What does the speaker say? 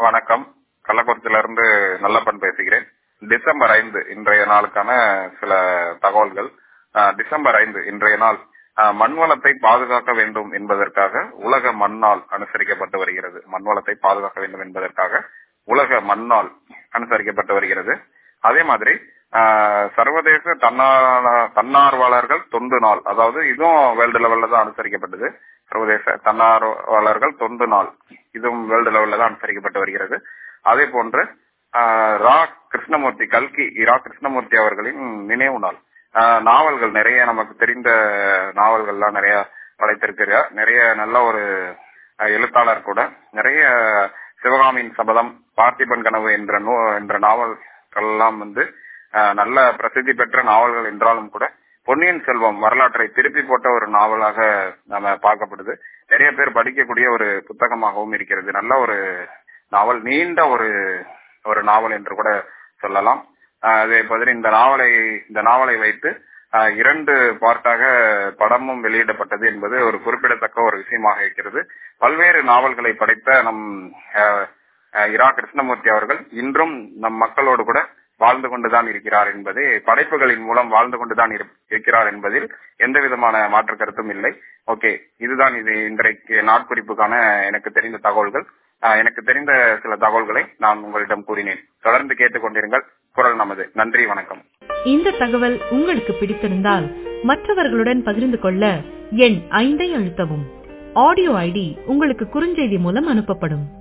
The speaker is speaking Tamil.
வணக்கம் கள்ளக்குறிச்சியிலிருந்து நல்லப்பன் பேசுகிறேன் டிசம்பர் ஐந்து இன்றைய நாளுக்கான சில தகவல்கள் அஹ், டிசம்பர் ஐந்து இன்றைய நாள் அஹ், மண்வளத்தை பாதுகாக்க வேண்டும் என்பதற்காக உலக மண்ணால் அனுசரிக்கப்பட்டு வருகிறது மண்வளத்தை பாதுகாக்க வேண்டும் என்பதற்காக உலக மண்ணால் அனுசரிக்கப்பட்டு வருகிறது அதே மாதிரி அஹ், சர்வதேச தன்னா- தன்னார்வலர்கள் தொண்டு நாள் அதாவது இதுவும் வேர்ல்டு லெவல்ல தான் அனுசரிக்கப்பட்டது சர்வதேச தன்னார்வலர்கள் தொண்டு நாள் இதுவும் வேர்ல்டு லெவல்ல தான் அனுசரிக்கப்பட்டு வருகிறது அதே போன்று ஆஹ், ரா கிருஷ்ணமூர்த்தி கல்கி இரா கிருஷ்ணமூர்த்தி அவர்களின் நினைவு நாள் ஆஹ், நாவல்கள் நிறைய நமக்கு தெரிந்த நாவல்கள்லாம் நிறைய படைத்திருக்கிறார் நிறைய நல்ல ஒரு ஆஹ், எழுத்தாளர் கூட நிறைய சிவகாமியின் சபதம் பார்த்திபன் கனவு என்ற நூ என்ற நாவல்கள் எல்லாம் வந்து ஆஹ், நல்ல பிரசித்தி பெற்ற நாவல்கள் என்றாலும் கூட பொன்னியின் செல்வம் வரலாற்றை திருப்பி போட்ட ஒரு நாவலாக நாம பார்க்கப்படுது நிறைய பேர் படிக்கக்கூடிய ஒரு புத்தகமாகவும் இருக்கிறது நல்ல ஒரு நாவல் நீண்ட ஒரு ஒரு நாவல் என்று கூட சொல்லலாம் ஆஹ் அதே மாதிரி இந்த நாவலை இந்த நாவலை வைத்து ஆஹ் இரண்டு பார்ட்டாக படமும் வெளியிடப்பட்டது என்பது ஒரு குறிப்பிடத்தக்க ஒரு விஷயமாக இருக்கிறது பல்வேறு நாவல்களை படைத்த நம் ஆஹ் ஆஹ் இரா கிருஷ்ணமூர்த்தி அவர்கள் இன்றும் நம் மக்களோடு கூட வாழ்ந்து கொண்டுதான் இருக்கிறார் என்பது படைப்புகளின் மூலம் வாழ்ந்து கொண்டுதான் இரு- இருக்கிறார் என்பதில் எந்த விதமான மாற்று கருத்தும் இல்லை ஓகே இதுதான் இது இன்றைக்கு நாட்குறிப்புக்கான எனக்கு தெரிந்த தகவல்கள் ஆஹ் எனக்கு தெரிந்த சில தகவல்களை நான் உங்களிடம் கூறினேன் தொடர்ந்து கேட்டுக்கொண்டிருங்கள் குரல் நமது நன்றி வணக்கம் இந்த தகவல் உங்களுக்கு பிடித்திருந்தால் மற்றவர்களுடன் பகிர்ந்து கொள்ள எண் ஐந்தை அழுத்தவும் ஆடியோ ஐடி உங்களுக்கு குறுஞ்செய்தி மூலம் அனுப்பப்படும்